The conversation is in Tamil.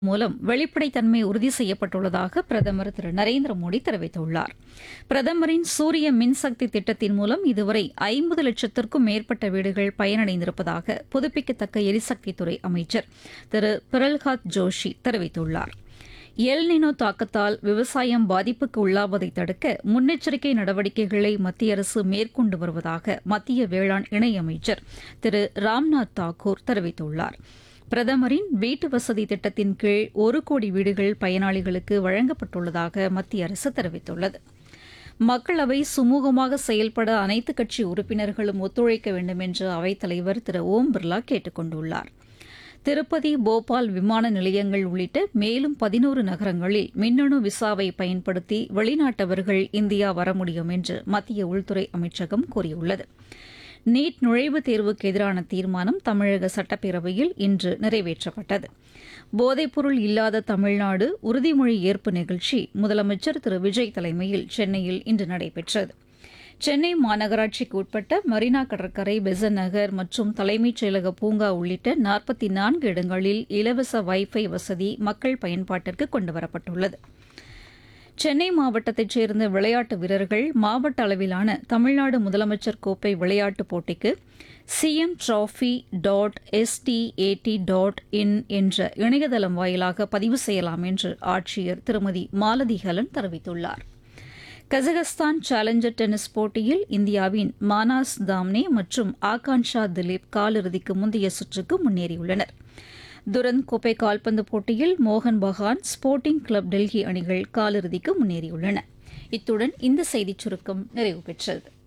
மூலம் வெளிப்படைத்தன்மை உறுதி செய்யப்பட்டுள்ளதாக பிரதமர் திரு நரேந்திர மோடி தெரிவித்துள்ளார் பிரதமரின் சூரிய மின்சக்தி திட்டத்தின் மூலம் இதுவரை ஐம்பது லட்சத்திற்கும் மேற்பட்ட வீடுகள் பயனடைந்திருப்பதாக புதுப்பிக்கத்தக்க எரிசக்தித்துறை அமைச்சர் திரு பிரல்ஹாத் ஜோஷி தெரிவித்துள்ளார் எல்னினோ தாக்கத்தால் விவசாயம் பாதிப்புக்கு உள்ளாவதை தடுக்க முன்னெச்சரிக்கை நடவடிக்கைகளை மத்திய அரசு மேற்கொண்டு வருவதாக மத்திய வேளாண் இணையமைச்சர் திரு ராம்நாத் தாக்கூர் தெரிவித்துள்ளார் பிரதமரின் வீட்டு வசதி திட்டத்தின் கீழ் ஒரு கோடி வீடுகள் பயனாளிகளுக்கு வழங்கப்பட்டுள்ளதாக மத்திய அரசு தெரிவித்துள்ளது மக்களவை சுமூகமாக செயல்பட அனைத்துக் கட்சி உறுப்பினர்களும் ஒத்துழைக்க வேண்டும் என்று அவைத்தலைவர் திரு ஓம் பிர்லா கேட்டுக் கொண்டுள்ளார் திருப்பதி போபால் விமான நிலையங்கள் உள்ளிட்ட மேலும் பதினோரு நகரங்களில் மின்னணு விசாவை பயன்படுத்தி வெளிநாட்டவர்கள் இந்தியா வர முடியும் என்று மத்திய உள்துறை அமைச்சகம் கூறியுள்ளது நீட் நுழைவுத் தேர்வுக்கு எதிரான தீர்மானம் தமிழக சட்டப்பேரவையில் இன்று நிறைவேற்றப்பட்டது போதைப்பொருள் இல்லாத தமிழ்நாடு உறுதிமொழி ஏற்பு நிகழ்ச்சி முதலமைச்சர் திரு விஜய் தலைமையில் சென்னையில் இன்று நடைபெற்றது சென்னை மாநகராட்சிக்கு உட்பட்ட மெரினா கடற்கரை பெசன் நகர் மற்றும் தலைமைச் செயலக பூங்கா உள்ளிட்ட நாற்பத்தி நான்கு இடங்களில் இலவச வைஃபை வசதி மக்கள் பயன்பாட்டிற்கு கொண்டுவரப்பட்டுள்ளது சென்னை மாவட்டத்தைச் சேர்ந்த விளையாட்டு வீரர்கள் மாவட்ட அளவிலான தமிழ்நாடு முதலமைச்சர் கோப்பை விளையாட்டுப் போட்டிக்கு CM trophy dot SDAT dot in என்ற இணையதளம் வாயிலாக பதிவு செய்யலாம் என்று ஆட்சியர் திருமதி மாலதி ஹலன் தெரிவித்துள்ளார் கசகஸ்தான் சேலஞ்சர் டென்னிஸ் போட்டியில் இந்தியாவின் மானாஸ் தாம்னே மற்றும் ஆகான்ஷா திலீப் காலிறுதிக்கு முந்தைய சுற்றுக்கு முன்னேறியுள்ளனர் துரந்த் கோப்பை கால்பந்து போட்டியில் மோகன் பகான் ஸ்போர்ட்டிங் கிளப் டெல்லி அணிகள் காலிறுதிக்கு முன்னேறியுள்ளன இத்துடன் இந்த செய்திச் சுருக்கம் நிறைவு பெற்றது